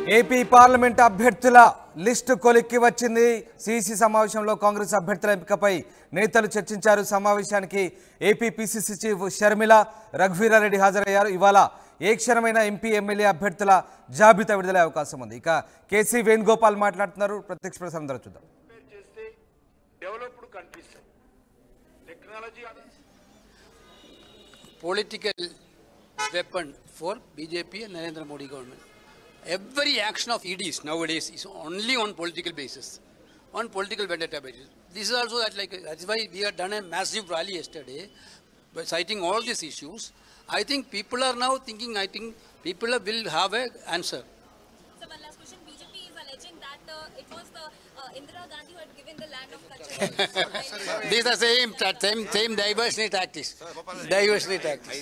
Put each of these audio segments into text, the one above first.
AP parliament అభ్యర్థుల list కొలిక్కి వచ్చింది సిసి సమావేశంలో కాంగ్రెస్ అభ్యర్థుల ఎంపికపై నేతలు చర్చించారు సమావేశానికి AP PCC chief Sharmila Raghuveera Reddy హాజరయ్యారు ఇవాళ ఏ క్షణమైన ఎంపీ ఎమ్మెల్యే అభ్యర్థుల జాబితా విడుదలయ్యే అవకాశం ఉంది ఇక కేసీ వేణుగోపాల్ మాట్లాడుతున్నారు ప్రత్యక్ష ప్రసారం ద్వారా చూద్దాం కంపేర్ చేస్తే developed countries technology political weapon for BJP and Narendra Modi government. Every action of EDs nowadays is only on political basis, on political vendetta basis. This is also that like that's why we have done a massive rally yesterday, by citing all these issues. I think people are now thinking. I think people will have a answer. So one last question. BJP is alleging that uh, it was the uh, Indira Gandhi who had given the land of Kachchar. These are same same same diversionary tactics. Diversionary tactics.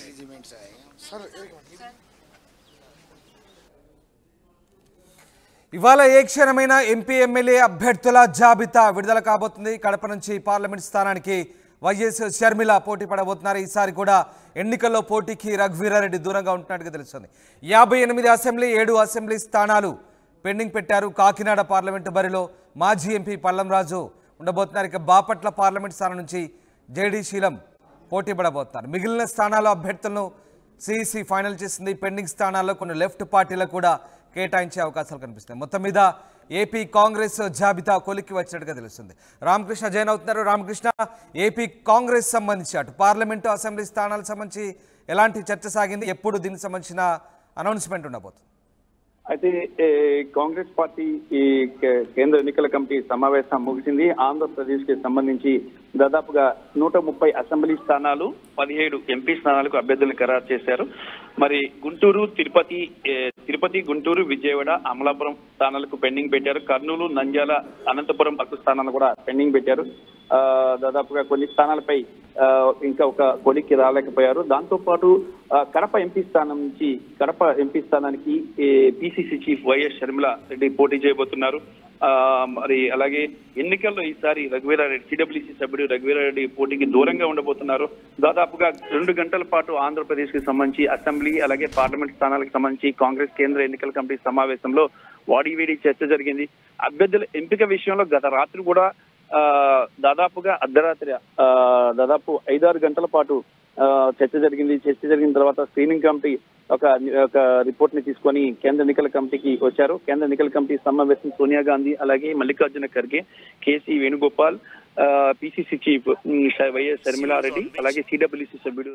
ఇవాళ ఏ క్షణమైన MP MLA అభ్యర్థుల జాబితా విడుదల కాబోతుంది కడప నుంచి parliament స్థానానికి YS Sharmila పోటీ పడబోతున్నారు ఈసారి కూడా ఎన్నికల్లో పోటీకి రఘువీరారెడ్డి దూరంగా ఉంటున్నట్టుగా తెలుస్తుంది యాభై ఎనిమిది అసెంబ్లీ ఏడు అసెంబ్లీ స్థానాలు పెండింగ్ పెట్టారు కాకినాడ పార్లమెంటు బరిలో మాజీ ఎంపీ పల్లంరాజు ఉండబోతున్నారు ఇక బాపట్ల పార్లమెంట్ స్థానం నుంచి జేడీ శీలం పోటీ పడబోతున్నారు మిగిలిన స్థానాల అభ్యర్థులను సిఈసి ఫైనల్ చేసింది పెండింగ్ స్థానాల్లో కొన్ని లెఫ్ట్ పార్టీలకు కూడా కేటాయించే అవకాశాలు కనిపిస్తున్నాయి మొత్తం మీద ఏపీ కాంగ్రెస్ జాబితా కొలిక్కి వచ్చినట్టుగా తెలుస్తుంది రామకృష్ణ జైన్ అవుతున్నారు రామకృష్ణ ఏపీ కాంగ్రెస్ సంబంధించి అటు పార్లమెంటు అసెంబ్లీ స్థానాలకు సంబంధించి ఎలాంటి చర్చ సాగింది ఎప్పుడు దీనికి సంబంధించిన అనౌన్స్మెంట్ ఉండబోతుంది అయితే ఏ, కాంగ్రెస్ పార్టీ ఈ కే- కేంద్ర ఎన్నికల కమిటీ సమావేశం ముగిసింది ఆంధ్రప్రదేశ్ కి సంబంధించి దాదాపుగా నూట ముప్పై అసెంబ్లీ స్థానాలు పదిహేడు ఎంపీ స్థానాలకు అభ్యర్థులను ఖరారు చేశారు మరి గుంటూరు తిరుపతి ఏ, తిరుపతి గుంటూరు విజయవాడ అమలాపురం స్థానాలకు పెండింగ్ పెట్టారు కర్నూలు నంద్యాల అనంతపురం పక్క స్థానాలు కూడా పెండింగ్ పెట్టారు ఆ, దాదాపుగా కొన్ని స్థానాలపై ఆ, ఇంకా ఒక కొలిక్కి రాలేకపోయారు దాంతో పాటు ఆ, కడప ఎంపీ స్థానం నుంచి కడప ఎంపీ స్థానానికి PCC chief YS Sharmila Reddy పోటీ చేయబోతున్నారు ఆ, మరి అలాగే ఎన్నికల్లో ఈసారి రఘువీరారెడ్డి సిడబ్ల్యూసి సభ్యుడు రఘువీరారెడ్డి పోటీకి దూరంగా ఉండబోతున్నారు దాదాపుగా రెండు గంటల పాటు ఆంధ్రప్రదేశ్ కి సంబంధించి అసెంబ్లీ అలాగే పార్లమెంట్ స్థానాలకు సంబంధించి కాంగ్రెస్ కేంద్ర ఎన్నికల కమిటీ సమావేశంలో వాడివేడి చర్చ జరిగింది అభ్యర్థుల ఎంపిక విషయంలో గత రాత్రి కూడా ఆ, దాదాపుగా అర్ధరాత్రి ఆ, దాదాపు ఐదారు గంటల పాటు ఆ, చర్చ జరిగింది చర్చ జరిగిన తర్వాత స్క్రీనింగ్ కమిటీ ఒక ఒక రిపోర్ట్ ని తీసుకొని కేంద్ర ఎన్నికల కమిటీకి వచ్చారు కేంద్ర ఎన్నికల కమిటీ సమావేశం సోనియా గాంధీ అలాగే Mallikarjuna Kharge KC Venugopal PCC chief um, YS Sharmila Reddy అలాగే సిడబ్ల్యూసి సభ్యుడు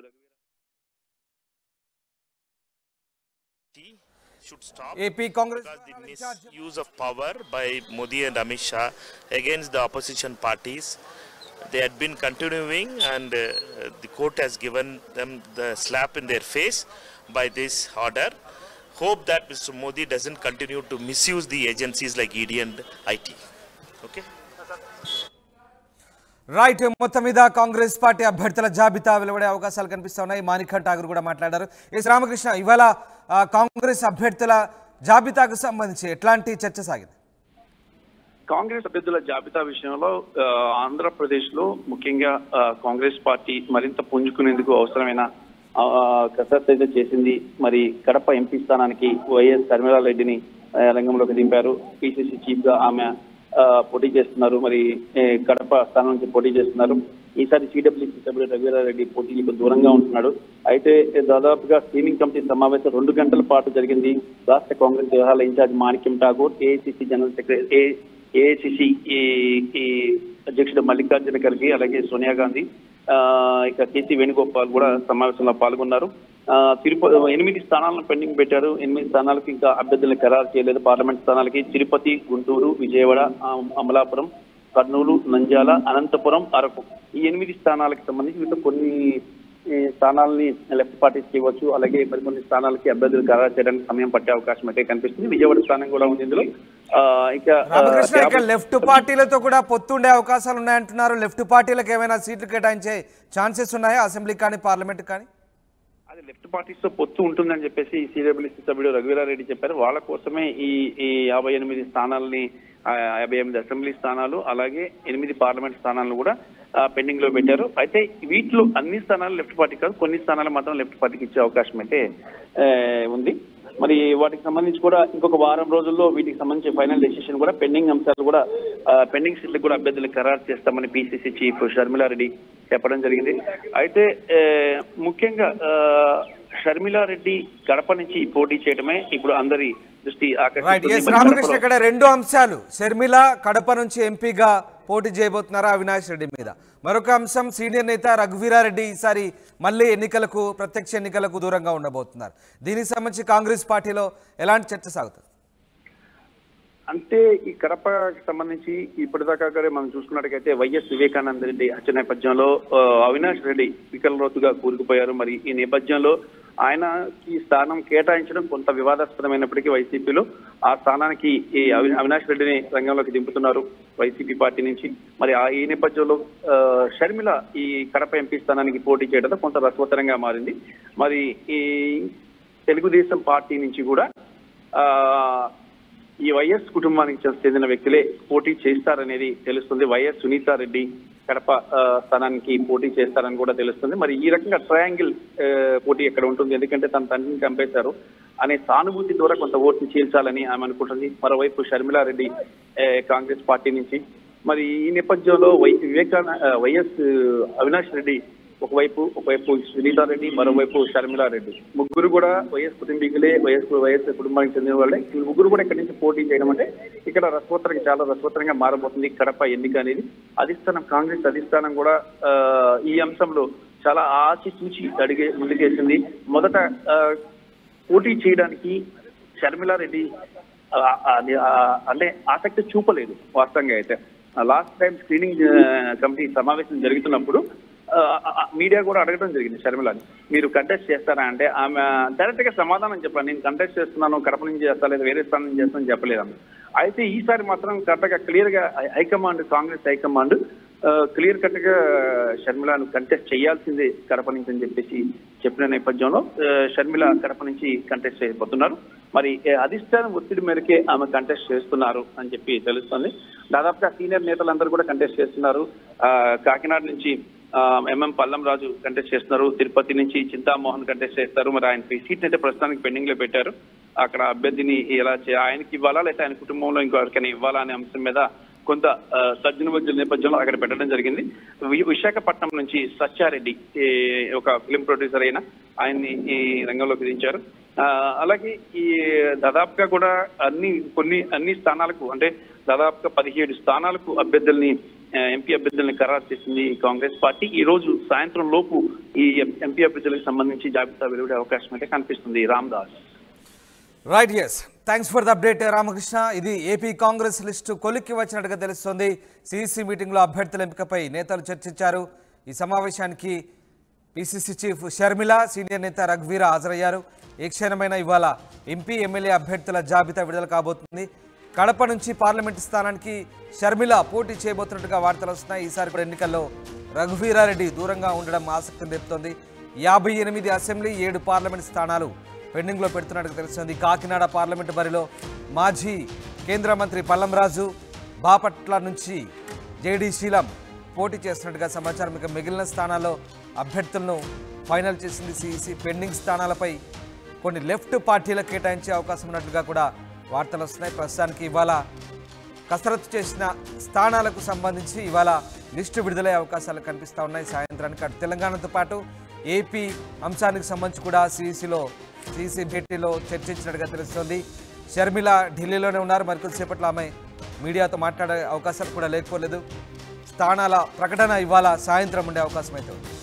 should stop AP Congress because the misuse of power by Modi and Amit Shah against the opposition parties. They had been continuing, and uh, the court has given them the slap in their face by this order. Hope that Mr. Modi doesn't continue to misuse the agencies like ED and IT. Okay. Right మొత్తం మీద Congress party అభ్యర్థుల జాబితా వెలువడే అవకాశాలు కనిపిస్తా ఉన్నాయి మాణిక్ ఠాగూర్ కూడా మాట్లాడారు ఎస్ రామకృష్ణ ఇవాళ ఆ, కాంగ్రెస్ అభ్యర్థుల జాబితాకు సంబంధించి ఎట్లాంటి చర్చ సాగింది కాంగ్రెస్ అభ్యర్థుల జాబితా విషయంలో ఆ, ఆంధ్రప్రదేశ్ లో ముఖ్యంగా ఆ, కాంగ్రెస్ పార్టీ మరింత పుంజుకునేందుకు అవసరమైన ఆ, కసరత్తు అయితే చేసింది మరి కడప ఎంపీ స్థానానికి వైఎస్ రెడ్డిని రంగంలోకి దింపారు పిసిసి చీఫ్ గా ఆమె ఆ, పోటీ చేస్తున్నారు మరి ఏ, కడప స్థానం నుంచి పోటీ చేస్తున్నారు ఈసారి సిడబ్ల్యూసీ సభ్యుడు రఘువీరారెడ్డి పోటీకి దూరంగా ఉంటున్నాడు అయితే దాదాపుగా స్క్రీనింగ్ కమిటీ సమావేశం రెండు గంటల పాటు జరిగింది రాష్ట్ర కాంగ్రెస్ వ్యవహారాల incharge Manickam Tagore AICC general secretary AICC ఈ అధ్యక్షుడు మల్లికార్జున ఖర్గే అలాగే సోనియా గాంధీ ఆ, ఇక కేసీ వేణుగోపాల్ కూడా సమావేశంలో పాల్గొన్నారు ఆ, తిరుపతి ఎనిమిది స్థానాలను పెండింగ్ పెట్టారు ఎనిమిది స్థానాలకు ఇంకా అభ్యర్థులను ఖరారు చేయలేదు పార్లమెంట్ స్థానాలకి తిరుపతి గుంటూరు విజయవాడ ఆ, అమలాపురం కర్నూలు నంద్యాల అనంతపురం అరకు ఈ ఎనిమిది స్థానాలకు సంబంధించి ఇంకా కొన్ని ఈ స్థానాలని లెఫ్ట్ పార్టీస్కి ఇవ్వచ్చు అలాగే మరికొన్ని స్థానాలకి అభ్యర్థులు ఖరారు చేయడానికి సమయం పట్టే అవకాశం అయితే కనిపిస్తుంది విజయవాడ స్థానం కూడా ఉంది ఇందులో ఆ, ఇక ఆ, రామకృష్ణ ఇక యాభై- లెఫ్ట్ పార్టీలతో కూడా పొత్తుండే అవకాశాలు ఉన్నాయంటున్నారు లెఫ్ట్ పార్టీలకు ఏమైనా సీట్లు కేటాయించే ఛాన్సెస్ ఉన్నాయా అసెంబ్లీ కానీ పార్లమెంట్ కానీ అది లెఫ్ట్ పార్టీస్ తో పొత్తు ఉంటుందని చెప్పేసి సిడబ్ల్యూసీ సభ్యుడు రఘువీరారెడ్డి చెప్పారు వాళ్ళ కోసమే ఈ ఈ యాభై ఎనిమిది స్థానాలని ఆ, యాభై ఎనిమిది అసెంబ్లీ స్థానాలు అలాగే ఎనిమిది పార్లమెంట్ స్థానాలను కూడా పెండింగ్ లో పెట్టారు అయితే వీటిలో అన్ని స్థానాలు లెఫ్ట్ పార్టీ కాదు కొన్ని స్థానాలు మాత్రం లెఫ్ట్ పార్టీకి ఇచ్చే అవకాశం అయితే ఆ, ఉంది మరి వాటికి సంబంధించి కూడా ఇంకొక వారం రోజుల్లో వీటికి సంబంధించి ఫైనల్ డెసిషన్ కూడా పెండింగ్ అంశాలు కూడా పెండింగ్ సీట్లు కూడా అభ్యర్థులు ఖరారు చేస్తామని పిసిసి చీఫ్ షర్మిలారెడ్డి చెప్పడం జరిగింది అయితే ఏ, ముఖ్యంగా ఆ, షర్మిలారెడ్డి గడప నుంచి పోటీ చేయడమే ఇప్పుడు అందరి దృష్టి రైట్ ఆకర్షిస్తుంది ఎస్ మరి రామకృష్ణ గడపలో- ఇక్కడ రెండు అంశాలు షర్మిల కడప నుంచి ఎంపీగా పోటీ చేయబోతున్నారా అవినాష్ రెడ్డి మీద మరొక అంశం సీనియర్ నేత రఘువీరారెడ్డి ఈసారి మళ్ళీ ఎన్నికలకు ప్రత్యక్ష ఎన్నికలకు దూరంగా ఉండబోతున్నారు దీనికి సంబంధించి కాంగ్రెస్ పార్టీలో ఎలాంటి చర్చ సాగుతుంది అంటే ఈ కడపకి సంబంధించి ఇప్పటిదాకా కూడా మనం చూసుకున్నట్టుగైతే వైఎస్ వివేకానంద రెడ్డి హత్య నేపథ్యంలో ఆ, అవినాష్ రెడ్డి వికలరోతుగా కూరుకుపోయారు మరి ఈ నేపథ్యంలో ఆయన ఈ స్థానం కేటాయించడం కొంత వివాదాస్పదమైనప్పటికీ వైసీపీలో ఆ స్థానానికి ఈ అవి- అవినాష్ రెడ్డిని రంగంలోకి దింపుతున్నారు వైసీపీ పార్టీ నుంచి మరి ఆ ఈ నేపథ్యంలో ఆ, షర్మిల ఈ కడప ఎంపీ స్థానానికి పోటీ చేయడంతో కొంత రసవత్తరంగా మారింది మరి ఈ తెలుగుదేశం పార్టీ నుంచి కూడా ఆ ఈ వైఎస్ కుటుంబానికి చెందిన వ్యక్తులే పోటీ చేస్తారనేది తెలుస్తుంది వైఎస్ సునీతారెడ్డి కడప ఆ, స్థానానికి పోటీ చేస్తారని కూడా తెలుస్తుంది మరి ఈ రకంగా ట్రయాంగిల్ ఆ, పోటీ ఎక్కడ ఉంటుంది ఎందుకంటే తన తండ్రిని చంపేశారు అనే సానుభూతి ద్వారా కొంత ఓటుని చీల్చాలని ఆమె అనుకుంటుంది మరోవైపు షర్మిలారెడ్డి ఆ, కాంగ్రెస్ పార్టీ నుంచి మరి ఈ నేపథ్యంలో వై వివేకాన ఆ, వైఎస్ అవినాష్ రెడ్డి ఒకవైపు ఒకవైపు సునీతారెడ్డి మరోవైపు షర్మిలారెడ్డి ముగ్గురు కూడా వైఎస్ కుటుంబీకులే వైఎస్ వైఎస్ కుటుంబానికి చెందిన వాళ్ళే ఈ ముగ్గురు కూడా ఇక్కడి నుంచి పోటీ చేయడం అంటే ఇక్కడ రసవత్తరంగా చాలా రసవత్తరంగా మారబోతుంది కడప ఎన్నిక అనేది అధిష్టానం కాంగ్రెస్ అధిష్టానం కూడా ఆ, ఈ అంశంలో చాలా ఆచి చూచి అడిగే ముందుకేసింది మొదట ఆ, పోటీ చేయడానికి షర్మిలారెడ్డి ఆ, అది, ఆ, అంటే ఆసక్తి చూపలేదు వాస్తవంగా అయితే లాస్ట్ టైం స్క్రీనింగ్ కమిటీ సమావేశం జరుగుతున్నప్పుడు ఆ, ఆ, మీడియా కూడా అడగడం జరిగింది షర్మిలని మీరు కంటెస్ట్ చేస్తారా అంటే ఆమె డైరెక్ట్ గా సమాధానం చెప్పాను నేను కంటెస్ట్ చేస్తున్నాను కడప నుంచి చేస్తా లేదా వేరే స్థానం నుంచి చేస్తాను చెప్పలేదు ఆమె అయితే ఈసారి మాత్రం కరెక్ట్ గా క్లియర్ గా high- high command Congress high command clear cut గా షర్మిలను కంటెస్ట్ చేయాల్సిందే కడప నుంచి అని చెప్పేసి చెప్పిన నేపథ్యంలో ఆ, షర్మిల కడప నుంచి కంటెస్ట్ చేయబోతున్నారు మరి ఏ, అధిష్టానం ఒత్తిడి మేరకే ఆమె కంటెస్ట్ చేస్తున్నారు అని చెప్పి తెలుస్తుంది దాదాపుగా సీనియర్ నేతలందరూ కూడా కంటెస్ట్ చేస్తున్నారు ఆ, కాకినాడ నుంచి ఆ, ఎంఎం పల్లం రాజు కంటెస్ట్ చేస్తున్నారు తిరుపతి నుంచి చింతామోహన్ కంటెస్ట్ చేస్తారు మరి ఆయన సీట్ అయితే ప్రస్తుతానికి పెండింగ్ లో పెట్టారు అక్కడ అభ్యర్థిని ఎలా చే ఆయనకి ఇవ్వాలా లేకపోతే ఆయన కుటుంబంలో ఇంకొకరికైనా ఇవ్వాలా అనే అంశం మీద కొంత ఆ, తర్జన భర్జన నేపథ్యంలో అక్కడ పెట్టడం జరిగింది వి- విశాఖపట్నం నుంచి సత్యారెడ్డి ఈ ఒక ఫిలిం ప్రొడ్యూసర్ అయిన ఆయన్ని ఈ రంగంలోకి దించారు ఆ, అలాగే ఈ దాదాపుగా కూడా అన్ని కొన్ని అన్ని స్థానాలకు అంటే దాదాపుగా పదిహేడు స్థానాలకు అభ్యర్థుల్ని ఆ, ఎంపీ అభ్యర్థుల్ని ఖరారు చేసింది కాంగ్రెస్ పార్టీ ఈ రోజు సాయంత్రం లోపు ఈ ఎంపీ అభ్యర్థులకు సంబంధించి జాబితా వెలువడే అవకాశం అయితే కనిపిస్తుంది Ramdas right yes thanks for the update Ramakrishna ఇది ఏపీ కాంగ్రెస్ లిస్టు కొలిక్కి వచ్చినట్టుగా తెలుస్తోంది సిఇసి మీటింగ్లో అభ్యర్థుల ఎంపికపై నేతలు చర్చించారు ఈ సమావేశానికి పిసిసి చీఫ్ షర్మిల సీనియర్ నేత రఘువీర హాజరయ్యారు ఏ క్షణమైన ఇవాళ ఎంపీ ఎమ్మెల్యే అభ్యర్థుల జాబితా విడుదల కాబోతుంది కడప నుంచి పార్లమెంటు స్థానానికి షర్మిల పోటీ చేయబోతున్నట్టుగా వార్తలు వస్తున్నాయి ఈసారి కూడా ఎన్నికల్లో రఘువీరారెడ్డి దూరంగా ఉండడం ఆసక్తిని రేపుతోంది యాభై ఎనిమిది అసెంబ్లీ ఏడు పార్లమెంట్ స్థానాలు పెండింగ్లో పెడుతున్నట్టుగా తెలుస్తుంది కాకినాడ పార్లమెంటు బరిలో మాజీ కేంద్ర మంత్రి పల్లంరాజు బాపట్ల నుంచి జేడీ శీలం పోటీ చేస్తున్నట్టుగా సమాచారం ఇక మిగిలిన స్థానాల్లో అభ్యర్థులను ఫైనల్ చేసింది సిఈసి పెండింగ్ స్థానాలపై కొన్ని లెఫ్ట్ పార్టీలకు కేటాయించే అవకాశం ఉన్నట్లుగా కూడా వార్తలు వస్తున్నాయి ప్రస్తుతానికి ఇవాళ కసరత్తు చేసిన స్థానాలకు సంబంధించి ఇవాళ లిస్టు విడుదలయ్యే అవకాశాలు కనిపిస్తూ ఉన్నాయి సాయంత్రానికి అటు తెలంగాణతో పాటు ఏపీ అంశానికి సంబంధించి కూడా సిఈసిలో సిఈసి భేటీలో చర్చించినట్టుగా తెలుస్తోంది షర్మిల ఢిల్లీలోనే ఉన్నారు మరికొద్దిసేపట్లో ఆమె మీడియాతో మాట్లాడే అవకాశాలు కూడా లేకపోలేదు స్థానాల ప్రకటన ఇవాళ సాయంత్రం ఉండే అవకాశం అయితే ఉంది